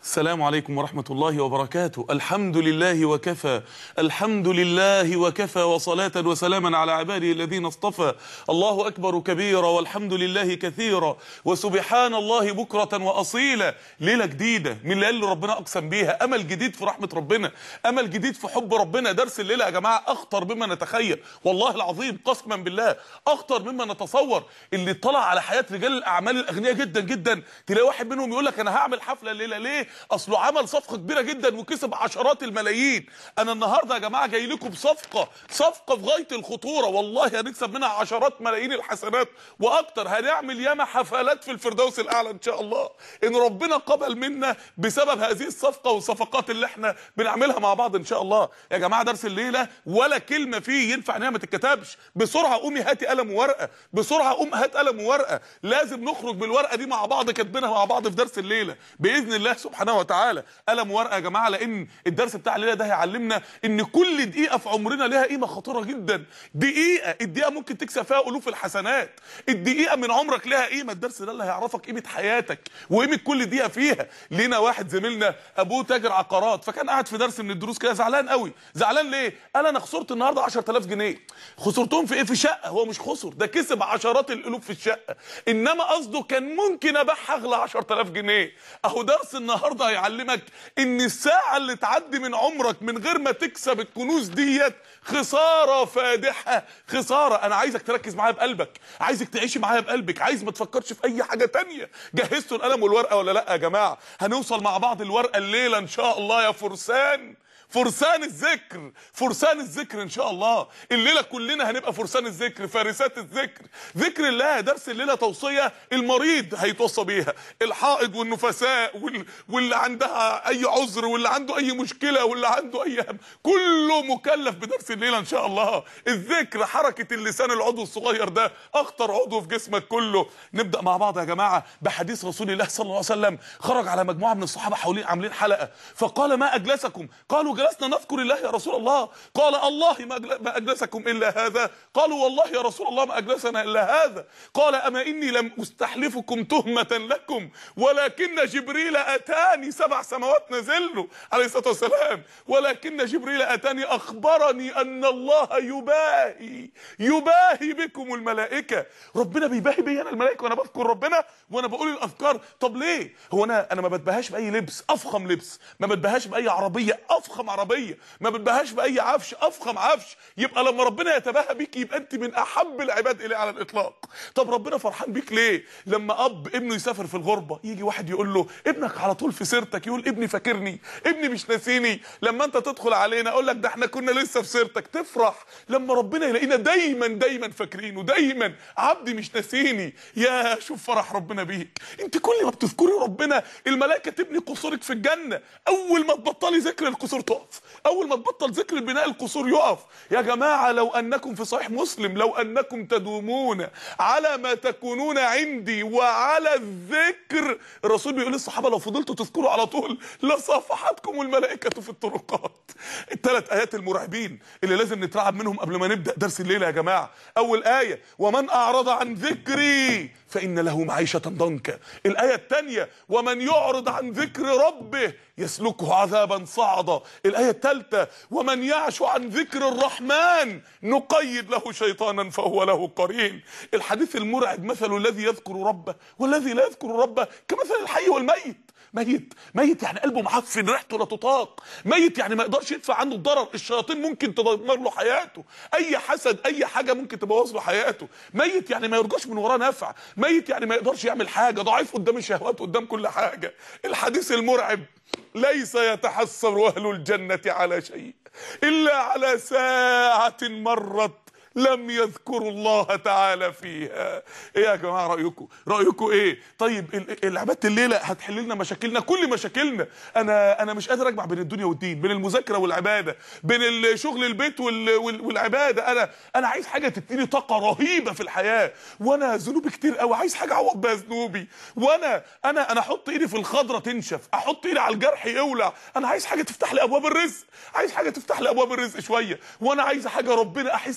السلام عليكم ورحمة الله وبركاته الحمد لله وكفى الحمد لله وكفى وصلاة وسلاما على عباده الذين اصطفى الله أكبر كبيرا والحمد لله كثيرا وسبحان الله بكرة وأصيلا ليلة جديدة من الليالي اللي ربنا أقسم بيها أمل جديد في رحمة ربنا أمل جديد في حب ربنا درس الليلة يا جماعة أخطر مما نتخيل والله العظيم قسما بالله أخطر مما نتصور اللي طلع على حياة رجال الأعمال الأغنياء جدا جدا تلاقي واحد منهم يقول لك أنا هعمل حفلة الليلة ليه اصله عمل صفقه كبيره جدا وكسب عشرات الملايين انا النهارده يا جماعه جاي لكم بصفقه صفقه في غايه الخطوره والله هنكسب منها عشرات ملايين الحسنات واكتر هنعمل ياما حفلات في الفردوس الاعلى ان شاء الله ان ربنا قبل منا بسبب هذه الصفقه والصفقات اللي احنا بنعملها مع بعض ان شاء الله يا جماعه درس الليله ولا كلمه فيه ينفع انها ما تتكتبش بسرعه قومي هاتي قلم وورقه بسرعه قوم هات قلم وورقه لازم نخرج بالورقه دي مع بعض كاتبينها مع بعض في درس الليله باذن الله سبحانه وتعالى قلم ورقه يا جماعه لان الدرس بتاع الليله ده هيعلمنا ان كل دقيقه في عمرنا لها قيمه خطيره جدا دقيقه الدقيقه ممكن تكسب فيها الوف الحسنات الدقيقه من عمرك لها قيمه الدرس ده اللي هيعرفك قيمه حياتك وقيمه كل دقيقه فيها لينا واحد زميلنا ابوه تاجر عقارات فكان قاعد في درس من الدروس كده زعلان قوي زعلان ليه قال انا خسرت النهارده 10000 جنيه خسرتهم في ايه في شقه هو مش خسر ده كسب عشرات الالوف في الشقه انما قصده كان ممكن ابيعها اغلى 10000 جنيه اهو درس النهارده هيعلمك ان الساعه اللي تعدي من عمرك من غير ما تكسب الكنوز ديت خساره فادحه خساره انا عايزك تركز معايا بقلبك عايزك تعيشي معايا بقلبك عايز ما تفكرش في اي حاجه تانية جهزتوا القلم والورقه ولا لا يا جماعه هنوصل مع بعض الورقه الليله ان شاء الله يا فرسان فرسان الذكر فرسان الذكر ان شاء الله الليله كلنا هنبقى فرسان الذكر فارسات الذكر ذكر الله درس الليله توصيه المريض هيتوصى بيها الحائض والنفساء وال... واللي عندها اي عذر واللي عنده اي مشكله واللي عنده اي هم كله مكلف بدرس الليله ان شاء الله الذكر حركه اللسان العضو الصغير ده اخطر عضو في جسمك كله نبدا مع بعض يا جماعه بحديث رسول الله صلى الله عليه وسلم خرج على مجموعه من الصحابه حوالين عاملين حلقه فقال ما اجلسكم قالوا جلسنا نذكر الله يا رسول الله قال الله ما أجلسكم إلا هذا قالوا والله يا رسول الله ما أجلسنا إلا هذا قال أما إني لم أستحلفكم تهمة لكم ولكن جبريل أتاني سبع سماوات نزله عليه الصلاة والسلام ولكن جبريل أتاني أخبرني أن الله يباهي يباهي بكم الملائكة ربنا بيباهي بي أنا الملائكة وأنا بذكر ربنا وأنا بقول الأذكار طب ليه هو أنا أنا ما بتبهاش بأي لبس أفخم لبس ما بتبهاش بأي عربية أفخم عربية ما بتبهاش بأي عفش أفخم عفش يبقى لما ربنا يتباهى بيك يبقى أنت من أحب العباد إليه على الإطلاق طب ربنا فرحان بيك ليه لما أب ابنه يسافر في الغربة يجي واحد يقول له ابنك على طول في سيرتك يقول ابني فاكرني ابني مش ناسيني لما أنت تدخل علينا أقول لك ده احنا كنا لسه في سيرتك تفرح لما ربنا يلاقينا دايما دايما فاكرينه دايما عبدي مش ناسيني يا شوف فرح ربنا بيك انت كل ما بتذكري ربنا الملائكه تبني قصورك في الجنه اول ما تبطلي ذكر القصور تقف اول ما تبطل ذكر البناء القصور يقف يا جماعه لو انكم في صحيح مسلم لو انكم تدومون على ما تكونون عندي وعلى الذكر الرسول بيقول للصحابه لو فضلتوا تذكروا على طول لصافحتكم الملائكه في الطرقات الثلاث ايات المرعبين اللي لازم نترعب منهم قبل ما نبدا درس الليله يا جماعه اول ايه ومن اعرض عن ذكري فان له معيشه ضنكا الايه الثانيه ومن يعرض عن ذكر ربه يسلكه عذابا صعدا الايه الثالثه ومن يعش عن ذكر الرحمن نقيد له شيطانا فهو له قرين الحديث المرعب مثل الذي يذكر ربه والذي لا يذكر ربه كمثل الحي والميت ميت ميت يعني قلبه معفن ريحته لا تطاق ميت يعني ما يقدرش يدفع عنه الضرر الشياطين ممكن تدمر له حياته اي حسد اي حاجه ممكن تبوظ له حياته ميت يعني ما يرجوش من وراه نفع ميت يعني ما يقدرش يعمل حاجه ضعيف قدام الشهوات قدام كل حاجه الحديث المرعب ليس يتحسر اهل الجنه على شيء الا على ساعه مرت لم يذكروا الله تعالى فيها ايه يا جماعه رايكم رايكم ايه طيب العباده الليله هتحل لنا مشاكلنا كل مشاكلنا انا انا مش قادر اجمع بين الدنيا والدين بين المذاكره والعباده بين شغل البيت والعباده انا انا عايز حاجه تديني طاقه رهيبه في الحياه وانا ذنوبي كتير قوي عايز حاجه اعوض بيها ذنوبي وانا انا انا احط ايدي في الخضره تنشف احط ايدي على الجرح يولع انا عايز حاجه تفتح لي ابواب الرزق عايز حاجه تفتح لي ابواب الرزق شويه وانا عايز حاجه ربنا احس ان ربنا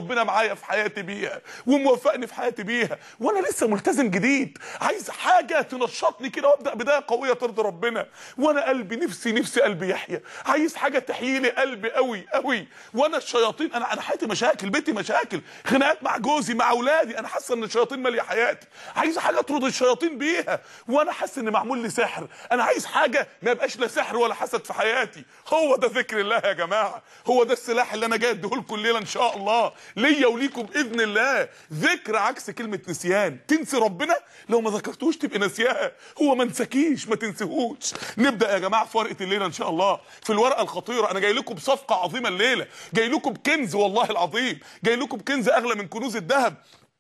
ربنا معايا في حياتي بيها وموفقني في حياتي بيها وانا لسه ملتزم جديد عايز حاجه تنشطني كده وابدا بدايه قويه ترضي ربنا وانا قلبي نفسي نفسي قلبي يحيى عايز حاجه تحيي لي قلبي قوي قوي وانا الشياطين انا انا حياتي مشاكل بيتي مشاكل خناقات مع جوزي مع اولادي انا حاسه ان الشياطين ماليه حياتي عايز حاجه اطرد الشياطين بيها وانا حاسس ان معمول لي سحر انا عايز حاجه ما يبقاش لا سحر ولا حسد في حياتي هو ده ذكر الله يا جماعه هو ده السلاح اللي انا جاي اديهولكم الليله ان شاء الله ليا وليكم باذن الله ذكر عكس كلمه نسيان تنسي ربنا لو ما ذكرتوش تبقى نسياه هو ما نساكيش ما تنسيهوش نبدا يا جماعه في ورقه الليله ان شاء الله في الورقه الخطيره انا جاي لكم بصفقه عظيمه الليله جاي لكم بكنز والله العظيم جاي لكم بكنز اغلى من كنوز الذهب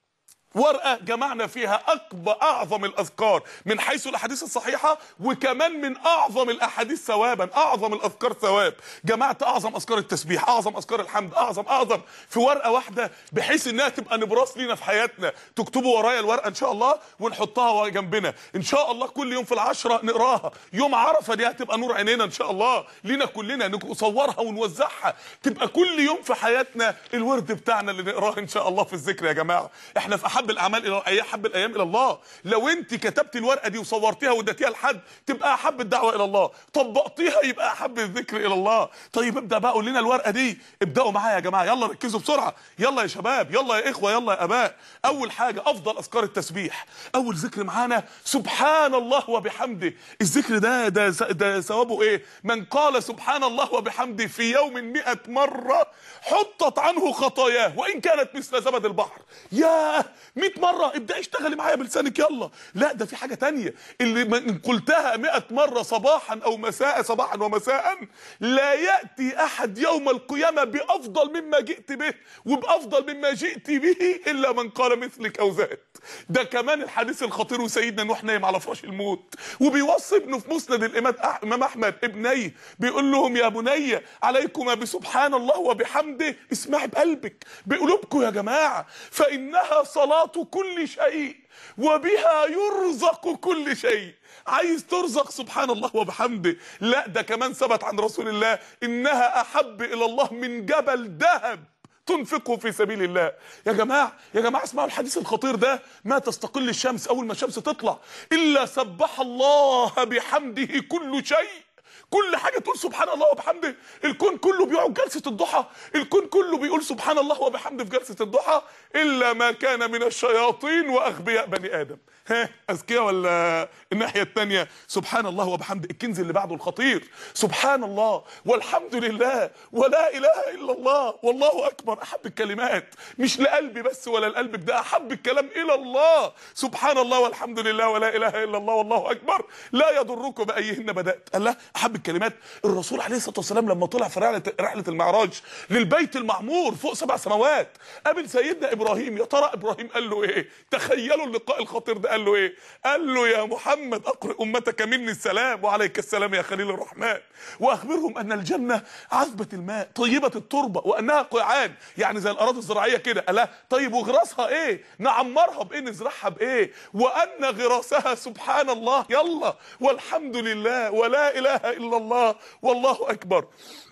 ورقة جمعنا فيها أكبر أعظم الأذكار من حيث الأحاديث الصحيحة وكمان من أعظم الأحاديث ثوابا أعظم الأذكار ثواب جمعت أعظم أذكار التسبيح أعظم أذكار الحمد أعظم أعظم في ورقة واحدة بحيث إنها تبقى نبراس لينا في حياتنا تكتبوا ورايا الورقة إن شاء الله ونحطها جنبنا إن شاء الله كل يوم في العشرة نقراها يوم عرفة دي هتبقى نور عينينا إن شاء الله لينا كلنا نصورها ونوزعها تبقى كل يوم في حياتنا الورد بتاعنا اللي نقراه إن شاء الله في الذكر يا جماعة إحنا في احب الاعمال الى اي احب الايام الى الله لو انت كتبت الورقه دي وصورتيها واديتيها لحد تبقى احب الدعوه الى الله طبقتيها يبقى احب الذكر الى الله طيب ابدا بقى قول لنا الورقه دي ابداوا معايا يا جماعه يلا ركزوا بسرعه يلا يا شباب يلا يا اخوه يلا يا اباء اول حاجه افضل اذكار التسبيح اول ذكر معانا سبحان الله وبحمده الذكر ده ده ده ثوابه ايه من قال سبحان الله وبحمده في يوم 100 مره حطت عنه خطاياه وان كانت مثل زبد البحر ياه 100 مره ابدا اشتغلي معايا بلسانك يلا لا ده في حاجه تانية اللي من قلتها 100 مره صباحا او مساء صباحا ومساء لا ياتي احد يوم القيامه بافضل مما جئت به وبافضل مما جئت به الا من قال مثلك او زاد ده كمان الحديث الخطير وسيدنا نوح نايم على فراش الموت وبيوصي ابنه في مسند الامام أح- امام احمد ابنيه بيقول لهم يا بني عليكما بسبحان الله وبحمده اسمعي بقلبك بقلوبكم يا جماعه فانها صلاه كل شيء وبها يرزق كل شيء عايز ترزق سبحان الله وبحمده لا ده كمان ثبت عن رسول الله انها احب الى الله من جبل ذهب تنفقه في سبيل الله يا جماعه يا جماعه اسمعوا الحديث الخطير ده ما تستقل الشمس اول ما الشمس تطلع الا سبح الله بحمده كل شيء كل حاجه تقول سبحان الله وبحمده الكون كله بيقعد جلسه الضحى الكون كله بيقول سبحان الله وبحمده في جلسه الضحى الا ما كان من الشياطين واغبياء بني ادم ها اذكياء ولا الناحيه الثانيه سبحان الله وبحمده الكنز اللي بعده الخطير سبحان الله والحمد لله ولا اله الا الله والله اكبر احب الكلمات مش لقلبي بس ولا لقلبك ده احب الكلام الى الله سبحان الله والحمد لله ولا اله الا الله والله اكبر لا يضركم بايهن بدات الله احب الكلمات الرسول عليه الصلاه والسلام لما طلع في رحله رحله المعراج للبيت المعمور فوق سبع سماوات قابل سيدنا ابراهيم يا ترى ابراهيم قال له ايه تخيلوا اللقاء الخطير ده قال له ايه قال له يا محمد اقرئ امتك مني السلام وعليك السلام يا خليل الرحمن واخبرهم ان الجنه عذبه الماء طيبه التربه وانها قيعان يعني زي الاراضي الزراعيه كده قال لها طيب وغراسها ايه نعمرها بايه نزرعها بايه وان غراسها سبحان الله يلا والحمد لله ولا اله الا الله والله اكبر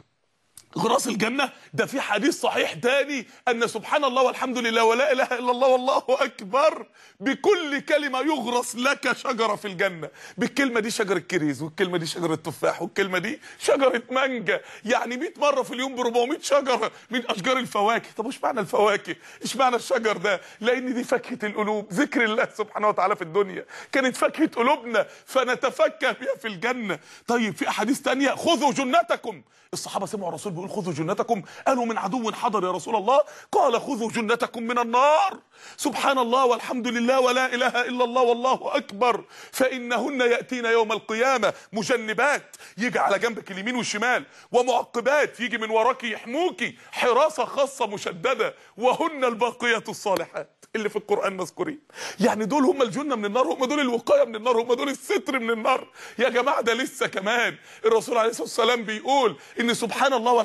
غراس الجنة ده في حديث صحيح تاني أن سبحان الله والحمد لله ولا إله إلا الله والله أكبر بكل كلمة يغرس لك شجرة في الجنة بالكلمة دي شجرة كريز والكلمة دي شجرة تفاح والكلمة دي شجرة مانجا يعني 100 مرة في اليوم ب 400 شجرة من أشجار الفواكه طب وش معنى الفواكه؟ إيش معنى الشجر ده؟ لأن دي فاكهة القلوب ذكر الله سبحانه وتعالى في الدنيا كانت فاكهة قلوبنا فنتفكه بها في الجنة طيب في أحاديث تانية خذوا جنتكم الصحابة سمعوا الرسول بيقول خذوا جنتكم قالوا من عدو حضر يا رسول الله قال خذوا جنتكم من النار سبحان الله والحمد لله ولا إله إلا الله والله أكبر فإنهن يأتين يوم القيامة مجنبات يجي على جنبك اليمين والشمال ومعقبات يجي من وراك يحموكي حراسة خاصة مشددة وهن الباقيات الصالحات اللي في القرآن مذكورين يعني دول هم الجنة من النار هم دول الوقاية من النار هم دول الستر من النار يا جماعة ده لسه كمان الرسول عليه الصلاة والسلام بيقول إن سبحان الله والحمد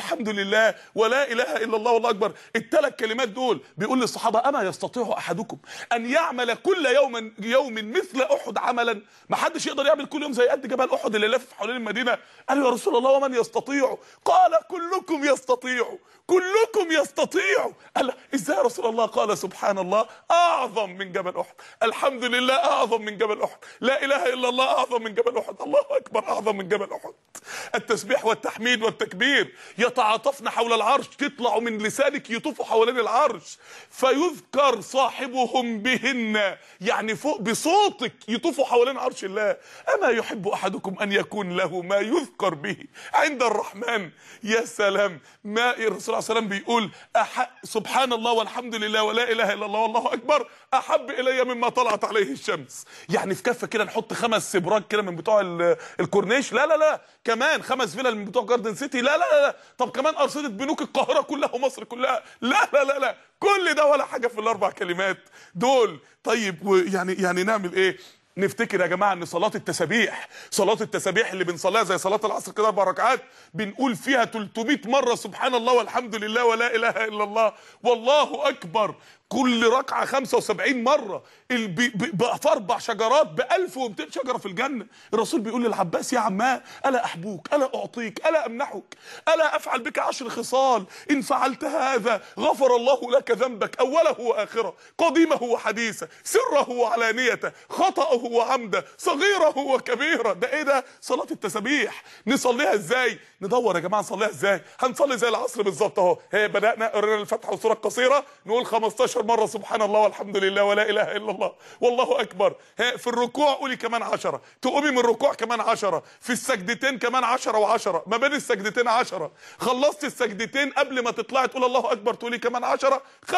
والحمد لله ولا اله الا الله والله اكبر الثلاث كلمات دول بيقول للصحابه اما يستطيع احدكم ان يعمل كل يوم يوم مثل احد عملا ما حدش يقدر يعمل كل يوم زي قد جبل احد اللي لف حوالين المدينه قالوا يا رسول الله ومن يستطيع قال كلكم يستطيع كلكم يستطيع قال ازاي يا رسول الله قال سبحان الله اعظم من جبل احد الحمد لله اعظم من جبل احد لا اله الا الله اعظم من جبل احد الله اكبر اعظم من جبل احد التسبيح والتحميد والتكبير يتعاطفن حول العرش تطلع من لسانك يطوفوا حوالين العرش فيذكر صاحبهم بهن يعني فوق بصوتك يطوفوا حوالين عرش الله اما يحب احدكم ان يكون له ما يذكر به عند الرحمن يا سلام ما الرسول عليه السلام بيقول أح... سبحان الله والحمد لله ولا اله الا الله والله اكبر احب الي مما طلعت عليه الشمس يعني في كفه كده نحط خمس سبراج كده من بتوع ال- الكورنيش لا لا لا كمان خمس فيلل من بتوع جاردن سيتي لا لا لا, لا. طب كمان ارصده بنوك القاهره كلها ومصر كلها لا لا لا لا كل ده ولا حاجه في الاربع كلمات دول طيب ويعني يعني نعمل ايه نفتكر يا جماعه ان صلاه التسابيح صلاه التسابيح اللي بنصليها زي صلاه العصر كده اربع ركعات بنقول فيها 300 مره سبحان الله والحمد لله ولا اله الا الله والله اكبر كل ركعه 75 مره ال- ب- ب- ب- في اربع شجرات ب 1200 شجره في الجنه الرسول بيقول للعباس يا عماه الا احبوك الا اعطيك الا امنحك الا افعل بك عشر خصال ان فعلت هذا غفر الله لك ذنبك اوله واخره قديمه وحديثه سره وعلانيته خطاه وعمده صغيره وكبيره ده ايه ده صلاه التسابيح نصليها ازاي ندور يا جماعه نصليها ازاي هنصلي زي العصر بالظبط اهو هي بدانا قرينا الفاتحه والسوره القصيره نقول 15 مره سبحان الله والحمد لله ولا اله الا الله والله اكبر ها في الركوع قولي كمان 10 تقومي من الركوع كمان 10 في السجدتين كمان 10 و10 ما بين السجدتين 10 خلصت السجدتين قبل ما تطلعي تقول الله اكبر تقولي كمان 10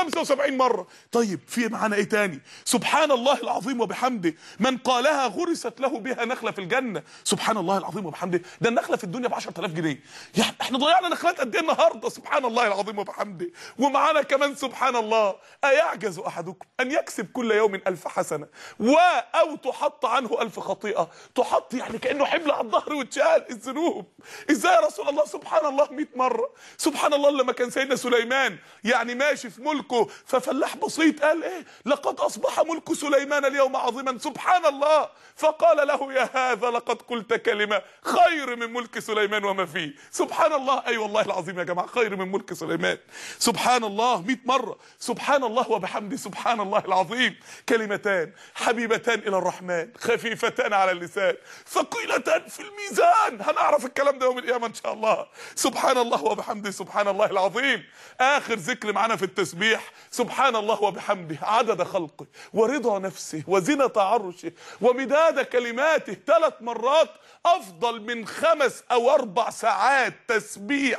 75 مره طيب في معانا ايه تاني سبحان الله العظيم وبحمده من قالها غرست له بها نخله في الجنه سبحان الله العظيم وبحمده ده النخله في الدنيا ب 10000 جنيه يعني احنا ضيعنا نخلات قد ايه النهارده سبحان الله العظيم وبحمده ومعانا كمان سبحان الله ايعجز احدكم ان يكسب كل يوم الف حسنه و او تحط عنه الف خطيئه تحط يعني كانه حمل على الظهر واتشال الذنوب ازاي يا رسول الله سبحان الله 100 مره سبحان الله لما كان سيدنا سليمان يعني ماشي في ملكه ففلاح بسيط قال ايه لقد اصبح ملك سليمان اليوم عظيما سبحان الله فقال له يا هذا لقد قلت كلمه خير من ملك سليمان وما فيه سبحان الله اي والله العظيم يا جماعه خير من ملك سليمان سبحان الله 100 مره سبحان الله وبحمده سبحان الله العظيم كلمتان حبيبتان الى الرحمن خفيفتان على اللسان ثقيلتان في الميزان هنعرف الكلام ده يوم القيامه ان شاء الله سبحان الله وبحمده سبحان الله العظيم اخر ذكر معانا في التسبيح سبحان الله وبحمده عدد خلقه ورضا نفسه وزنة عرشه ومداد كلماته ثلاث مرات افضل من خمس او اربع ساعات تسبيح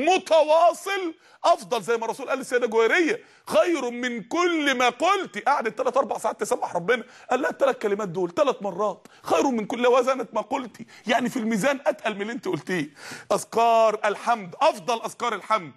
متواصل افضل زي ما الرسول قال للسيده جويريه خير من كل ما قلت قعدت ثلاث اربع ساعات تسبح ربنا قال لها الثلاث كلمات دول ثلاث مرات خير من كل وزنت ما قلتي يعني في الميزان اتقل من اللي انت قلتيه اذكار الحمد افضل اذكار الحمد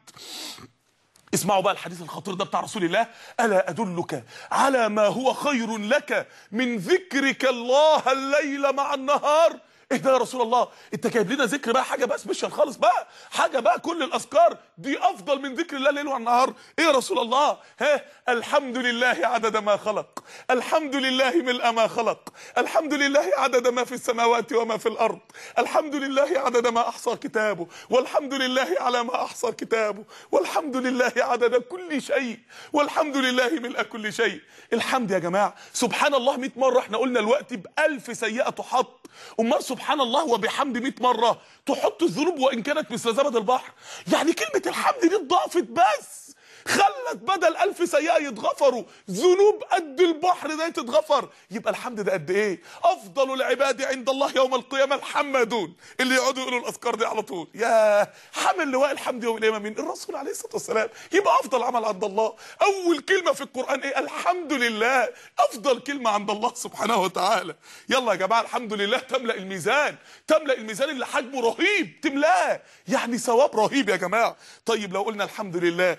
اسمعوا بقى الحديث الخطير ده بتاع رسول الله الا ادلك على ما هو خير لك من ذكرك الله الليل مع النهار ايه ده يا رسول الله انت جايب لنا ذكر بقى حاجه بقى سبيشال خالص بقى حاجه بقى كل الاذكار دي افضل من ذكر الله الليل والنهار ايه يا رسول الله ها الحمد لله عدد ما خلق الحمد لله ملء ما خلق الحمد لله عدد ما في السماوات وما في الارض الحمد لله عدد ما احصى كتابه والحمد لله على ما احصى كتابه والحمد لله عدد كل شيء والحمد لله ملء كل شيء الحمد يا جماعه سبحان الله 100 مره احنا قلنا الوقت بألف سيئه تحط امال سبحان الله وبحمد 100 مره تحط الذنوب وان كانت مثل زبد البحر يعني كلمه الحمد دي اتضافت بس خلت بدل ألف سيئة يتغفروا ذنوب قد البحر ده يتغفر يبقى الحمد ده قد ايه افضل العباد عند الله يوم القيامة الحمدون اللي يقعدوا يقولوا الاذكار دي على طول يا حمل لواء الحمد يوم القيامة مين الرسول عليه الصلاة والسلام يبقى افضل عمل عند الله اول كلمة في القرآن ايه الحمد لله افضل كلمة عند الله سبحانه وتعالى يلا يا جماعة الحمد لله تملأ الميزان تملأ الميزان اللي حجمه رهيب تملاه يعني ثواب رهيب يا جماعة طيب لو قلنا الحمد لله حمد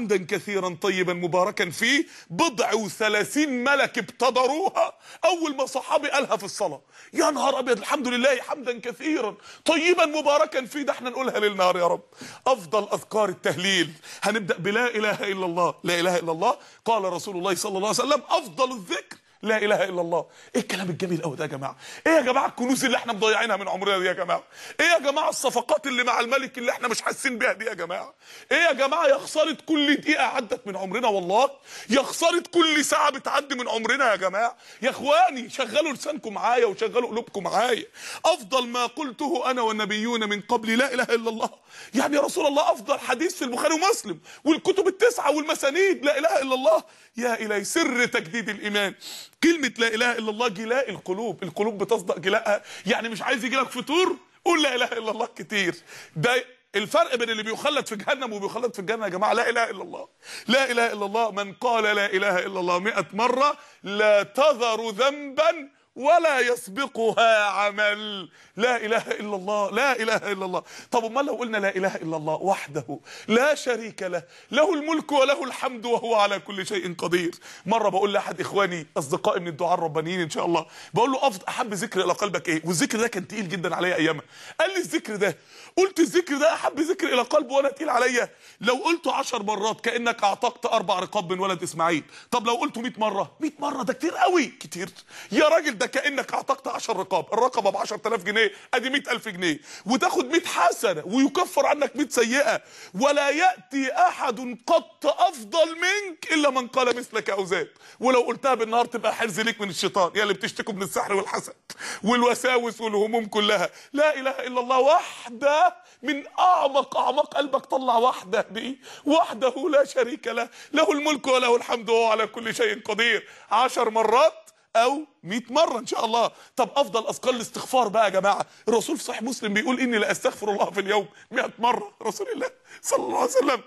حمدا كثيرا طيبا مباركا فيه بضع وثلاثين ملك ابتدروها اول ما صحابي قالها في الصلاه يا نهار ابيض الحمد لله حمدا كثيرا طيبا مباركا فيه ده احنا نقولها ليل نهار يا رب افضل اذكار التهليل هنبدا بلا اله الا الله لا اله الا الله قال رسول الله صلى الله عليه وسلم افضل الذكر لا اله الا الله ايه الكلام الجميل قوي ده يا جماعه ايه يا جماعه الكنوز اللي احنا مضيعينها من عمرنا دي يا جماعه ايه يا جماعه الصفقات اللي مع الملك اللي احنا مش حاسين بيها دي يا جماعه ايه يا جماعه يا خساره كل دقيقه عدت من عمرنا والله يا خساره كل ساعه بتعدي من عمرنا يا جماعه يا اخواني شغلوا لسانكم معايا وشغلوا قلوبكم معايا افضل ما قلته انا والنبيون من قبل لا اله الا الله يعني يا رسول الله افضل حديث في البخاري ومسلم والكتب التسعه والمسانيد لا اله الا الله يا الهي سر تجديد الايمان كلمه لا اله الا الله جلاء القلوب القلوب بتصدق جلاءها يعني مش عايز يجي لك فطور قول لا اله الا الله كتير ده الفرق بين اللي بيخلد في جهنم وبيخلد في الجنه يا جماعه لا اله الا الله لا اله الا الله من قال لا اله الا الله 100 مره لا تذر ذنبا ولا يسبقها عمل لا اله الا الله لا اله الا الله طب امال لو قلنا لا اله الا الله وحده لا شريك له له الملك وله الحمد وهو على كل شيء قدير مره بقول لاحد اخواني اصدقائي من الدعاء الربانيين ان شاء الله بقول له افضل احب ذكر الى قلبك ايه والذكر ده كان تقيل جدا عليا ايامها قال لي الذكر ده قلت الذكر ده احب ذكر الى قلبه وانا تقيل عليا لو قلته 10 مرات كانك اعتقت اربع رقاب من ولد اسماعيل طب لو قلته 100 مره 100 مره ده كتير قوي كتير يا راجل ده كانك اعتقت 10 رقاب الرقبه ب 10000 جنيه ادي 100000 جنيه وتاخد 100 حسنه ويكفر عنك 100 سيئه ولا ياتي احد قط افضل منك الا من قال مثلك او زاد ولو قلتها بالنهار تبقى حرز ليك من الشيطان يا اللي بتشتكوا من السحر والحسد والوساوس والهموم كلها لا اله الا الله وحده من اعمق اعماق قلبك طلع وحده دي وحده لا شريك له له الملك وله الحمد وهو على كل شيء قدير عشر مرات او 100 مره ان شاء الله طب افضل اذكار الاستغفار بقى يا جماعه الرسول في صحيح مسلم بيقول اني لا استغفر الله في اليوم 100 مره رسول الله صلى الله عليه وسلم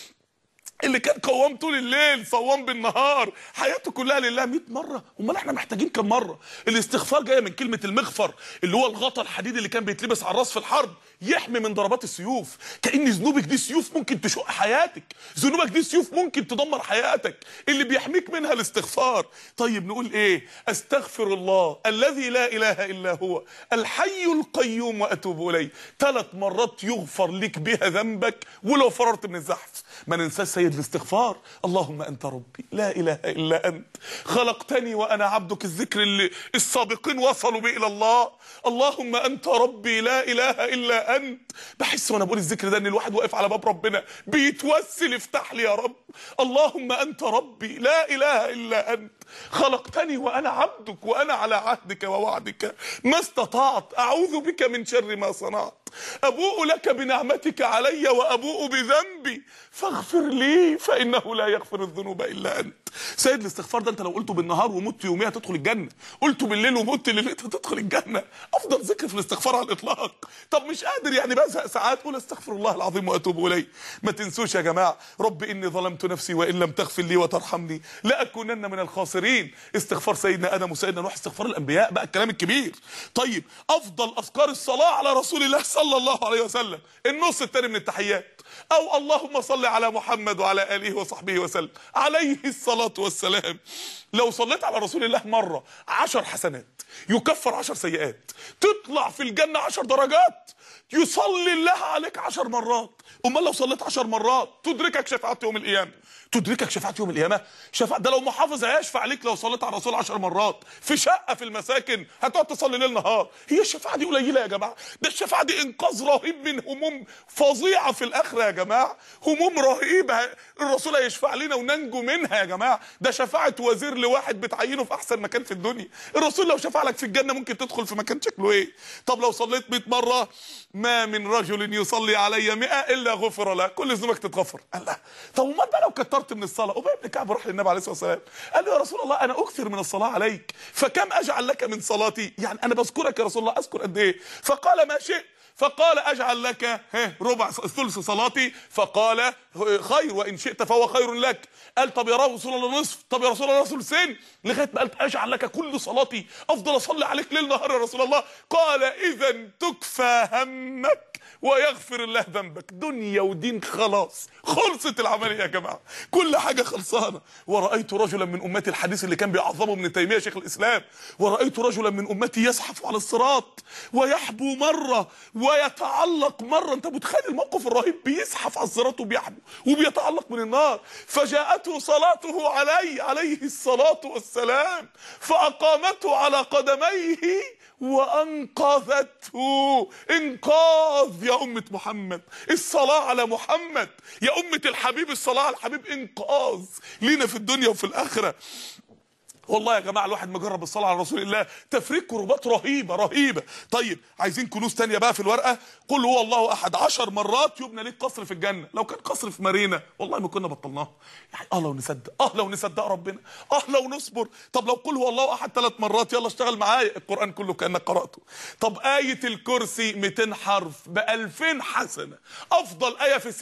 اللي كان قوام طول الليل صوام بالنهار حياته كلها لله 100 مره امال احنا محتاجين كم مره الاستغفار جايه من كلمه المغفر اللي هو الغطا الحديد اللي كان بيتلبس على الراس في الحرب يحمي من ضربات السيوف كان ذنوبك دي سيوف ممكن تشق حياتك ذنوبك دي سيوف ممكن تدمر حياتك اللي بيحميك منها الاستغفار طيب نقول ايه استغفر الله الذي لا اله الا هو الحي القيوم واتوب اليه ثلاث مرات يغفر لك بها ذنبك ولو فررت من الزحف ما ننساش سيد الاستغفار اللهم انت ربي لا اله الا انت خلقتني وانا عبدك الذكر اللي السابقين وصلوا بي الى الله اللهم انت ربي لا اله الا انت بحس وانا بقول الذكر ده ان الواحد واقف على باب ربنا بيتوسل افتح لي يا رب اللهم انت ربي لا اله الا انت خلقتني وانا عبدك وانا على عهدك ووعدك ما استطعت اعوذ بك من شر ما صنعت ابوء لك بنعمتك علي وابوء بذنبي فاغفر لي فانه لا يغفر الذنوب الا انت سيد الاستغفار ده انت لو قلته بالنهار ومت يوميها تدخل الجنه قلته بالليل ومت ليلتها تدخل الجنه افضل ذكر في الاستغفار على الاطلاق طب مش قادر يعني بزهق ساعات قول استغفر الله العظيم واتوب اليه ما تنسوش يا جماعه رب اني ظلمت نفسي وان لم تغفر لي وترحمني لاكونن من الخاسرين استغفار سيدنا ادم وسيدنا نوح استغفار الانبياء بقى الكلام الكبير طيب افضل اذكار الصلاه على رسول الله صلى الله عليه وسلم النص الثاني من التحيات او اللهم صل على محمد وعلى اله وصحبه وسلم عليه الصلاه والسلام لو صليت على رسول الله مره عشر حسنات يكفر عشر سيئات تطلع في الجنه عشر درجات يصلي الله عليك عشر مرات امال لو صليت عشر مرات تدركك شفاعه يوم القيامه تدركك شفاعه يوم القيامه شفاعه ده لو محافظ هيشفع عليك لو صليت على الرسول عشر مرات في شقه في المساكن هتقعد تصلي ليل نهار هي الشفاعه دي قليله يا جماعه ده الشفاعه دي انقاذ رهيب من هموم فظيعه في الاخره يا جماعه هموم رهيبه الرسول هيشفع لنا وننجو منها يا جماعه ده شفاعه وزير لواحد بتعينه في احسن مكان في الدنيا الرسول لو شفع لك في الجنه ممكن تدخل في مكان شكله ايه طب لو صليت 100 مره ما من رجل يصلي علي 100 الا غفر له كل ذنوبك تتغفر الله طب امال بقى لو كترت من الصلاه ابي بن كعب راح للنبي عليه الصلاه والسلام قال له يا رسول الله انا اكثر من الصلاه عليك فكم اجعل لك من صلاتي يعني انا بذكرك يا رسول الله اذكر قد ايه فقال ما شئت فقال اجعل لك ها ربع ثلث صلاتي فقال خير وان شئت فهو خير لك قال طب يا رسول الله نصف طب يا رسول الله ثلثين لغايه ما قالت اجعل لك كل صلاتي افضل اصلي عليك ليل نهار يا رسول الله قال اذا تكفى همك ويغفر الله ذنبك دنيا ودين خلاص خلصت العمليه يا جماعه كل حاجه خلصانه ورايت رجلا من امتي الحديث اللي كان بيعظمه ابن تيميه شيخ الاسلام ورايت رجلا من امتي يزحف على الصراط ويحبو مره ويتعلق مره انت متخيل الموقف الرهيب بيزحف على الصراط وبيحبو وبيتعلق من النار فجاءته صلاته علي عليه الصلاه والسلام فاقامته على قدميه وانقذته انقاذ يا امه محمد الصلاه على محمد يا امه الحبيب الصلاه على الحبيب انقاذ لينا في الدنيا وفي الاخره والله يا جماعه الواحد مجرب الصلاه على رسول الله تفريق كربات رهيبه رهيبه طيب عايزين كنوز تانية بقى في الورقه قل هو الله احد عشر مرات يبنى ليك قصر في الجنه لو كان قصر في مارينا والله ما كنا بطلناه يعني اه لو نصدق اه لو نصدق ربنا اه لو نصبر طب لو قل هو الله احد ثلاث مرات يلا اشتغل معايا القران كله كانك قراته طب ايه الكرسي 200 حرف ب 2000 حسنه افضل ايه في ال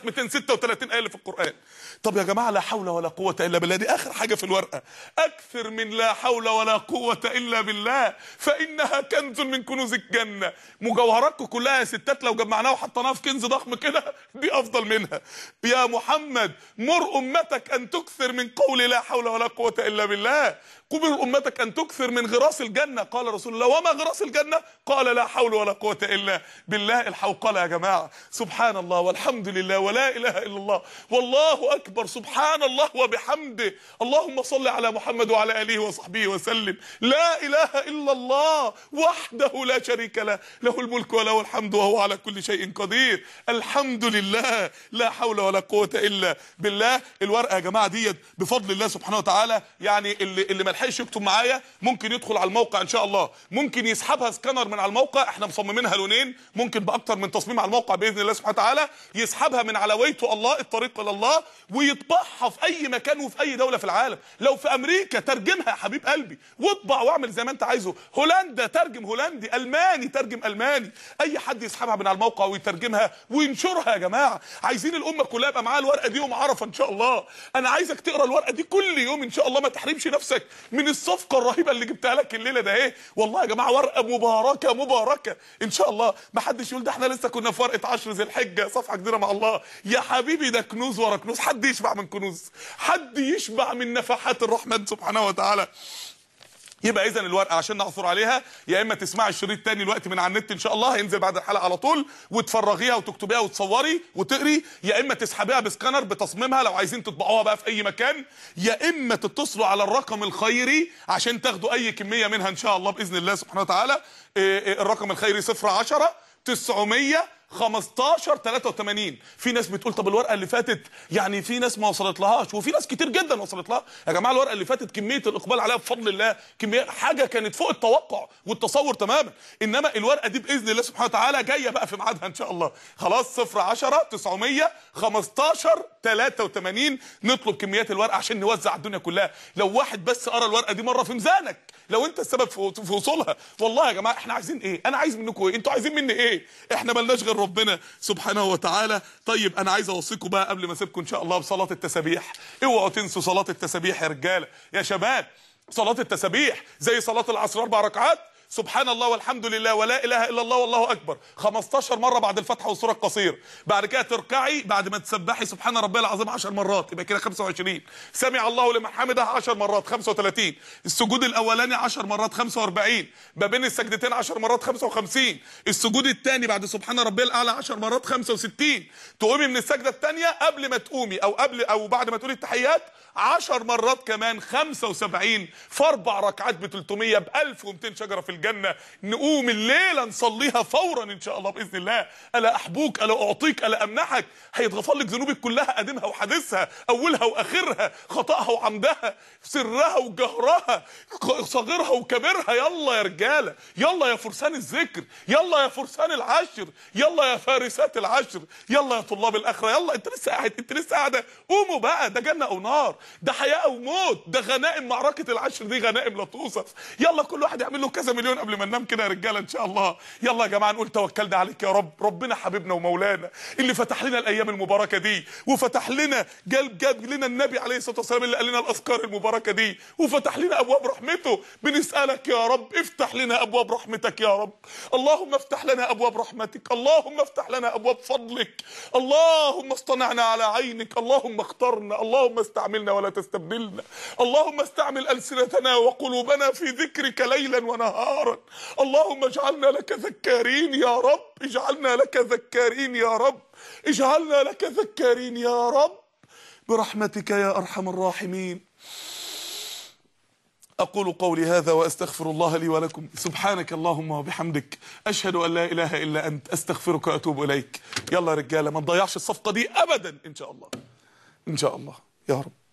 6236 ايه اللي في القران طب يا جماعه لا حول ولا قوه الا بالله دي اخر حاجه في الورقه اكثر من لا حول ولا قوه الا بالله فانها كنز من كنوز الجنه مجوهراتكم كلها يا ستات لو جمعناها وحطيناها في كنز ضخم كده دي افضل منها يا محمد مر امتك ان تكثر من قول لا حول ولا قوه الا بالله قبر امتك ان تكثر من غراس الجنه قال رسول الله وما غراس الجنه قال لا حول ولا قوه الا بالله الحوقله يا جماعه سبحان الله والحمد لله ولا اله الا الله والله اكبر سبحان الله وبحمده اللهم صل على محمد وعلى اله وصحبه وسلم لا اله الا الله وحده لا شريك له له الملك وله الحمد وهو على كل شيء قدير الحمد لله لا حول ولا قوه الا بالله الورقه يا جماعه ديت بفضل الله سبحانه وتعالى يعني اللي اللي ما لحقش يكتب معايا ممكن يدخل على الموقع ان شاء الله ممكن يسحبها سكانر من على الموقع احنا مصممينها لونين ممكن باكتر من تصميم على الموقع باذن الله سبحانه وتعالى يسحبها من على ويتو الله الطريق الى الله ويطبعها في اي مكان وفي اي دوله في العالم لو في امريكا ترجمها يا حبيب قلبي واطبع واعمل زي ما انت عايزه هولندا ترجم هولندي الماني ترجم الماني اي حد يسحبها من على الموقع ويترجمها وينشرها يا جماعه عايزين الامه كلها يبقى معاها الورقه دي يوم عرفه ان شاء الله انا عايزك تقرا الورقه دي كل يوم ان شاء الله ما تحرمش نفسك من الصفقه الرهيبه اللي جبتها لك الليله ده ايه والله يا جماعه ورقه مباركه مباركه ان شاء الله ما حدش يقول ده احنا لسه كنا في ورقه 10 ذي الحجه صفحه جديده مع الله يا حبيبي ده كنوز ورا كنوز حد يشبع من كنوز حد يشبع من نفحات الرحمن سبحانه وتعالى يبقى اذا الورقه عشان نعثر عليها يا اما تسمعي الشريط تاني دلوقتي من على النت ان شاء الله هينزل بعد الحلقه على طول وتفرغيها وتكتبيها وتصوري وتقري يا اما تسحبيها بسكانر بتصميمها لو عايزين تطبعوها بقى في اي مكان يا اما تتصلوا على الرقم الخيري عشان تاخدوا اي كميه منها ان شاء الله باذن الله سبحانه وتعالى إيه إيه الرقم الخيري 010 900 15 83 في ناس بتقول طب الورقه اللي فاتت يعني في ناس ما وصلت لهاش وفي ناس كتير جدا وصلت لها يا جماعه الورقه اللي فاتت كميه الاقبال عليها بفضل الله كميه حاجه كانت فوق التوقع والتصور تماما انما الورقه دي باذن الله سبحانه وتعالى جايه بقى في ميعادها ان شاء الله خلاص 010 900 15 83 نطلب كميات الورقه عشان نوزع الدنيا كلها لو واحد بس قرا الورقه دي مره في ميزانك لو انت السبب في في وصولها والله يا جماعه احنا عايزين ايه انا عايز منكم ايه انتوا عايزين مني ايه احنا ملناش غير ربنا سبحانه وتعالى طيب انا عايز اوصيكم بقى قبل ما اسيبكم ان شاء الله بصلاه التسابيح اوعوا تنسوا صلاه التسابيح يا رجاله يا شباب صلاه التسابيح زي صلاه العصر اربع ركعات سبحان الله والحمد لله ولا اله الا الله والله اكبر 15 مره بعد الفتحه والسوره القصير بعد كده تركعي بعد ما تسبحي سبحان ربي العظيم 10 مرات يبقى كده 25 سمع الله لمن حمده 10 مرات 35 السجود الاولاني 10 مرات 45 ما بين السجدتين 10 مرات 55 السجود الثاني بعد سبحان ربي الاعلى 10 مرات 65 تقومي من السجده الثانيه قبل ما تقومي او قبل او بعد ما تقولي التحيات 10 مرات كمان 75 في اربع ركعات ب 300 ب 1200 شجره في الجنه نقوم الليله نصليها فورا ان شاء الله باذن الله الا احبوك الا اعطيك الا امنحك هيتغفر لك ذنوبك كلها قديمها وحديثها اولها واخرها خطاها وعمدها سرها وجهرها صغيرها وكبيرها يلا يا رجاله يلا يا فرسان الذكر يلا يا فرسان العشر يلا يا فارسات العشر يلا يا طلاب الاخره يلا انت لسه قاعد انت لسه قاعده قوموا بقى ده جنه او نار ده حياه او موت ده غنائم معركه العشر دي غنائم لا توصف يلا كل واحد يعمل له كذا مليون مليون قبل ما ننام كده يا رجاله ان شاء الله يلا يا جماعه نقول توكلنا عليك يا رب ربنا حبيبنا ومولانا اللي فتح لنا الايام المباركه دي وفتح لنا جاب جاب لنا النبي عليه الصلاه والسلام اللي قال لنا الاذكار المباركه دي وفتح لنا ابواب رحمته بنسالك يا رب افتح لنا ابواب رحمتك يا رب اللهم افتح لنا ابواب رحمتك اللهم افتح لنا ابواب فضلك اللهم اصطنعنا على عينك اللهم اخترنا اللهم استعملنا ولا تستبدلنا اللهم استعمل السنتنا وقلوبنا في ذكرك ليلا ونهارا اللهم اجعلنا لك ذكارين يا رب اجعلنا لك ذكارين يا رب اجعلنا لك ذكارين يا رب برحمتك يا ارحم الراحمين أقول قولي هذا وأستغفر الله لي ولكم سبحانك اللهم وبحمدك أشهد أن لا إله إلا أنت أستغفرك وأتوب إليك يلا يا رجالة ما نضيعش الصفقة دي أبدا إن شاء الله إن شاء الله يا رب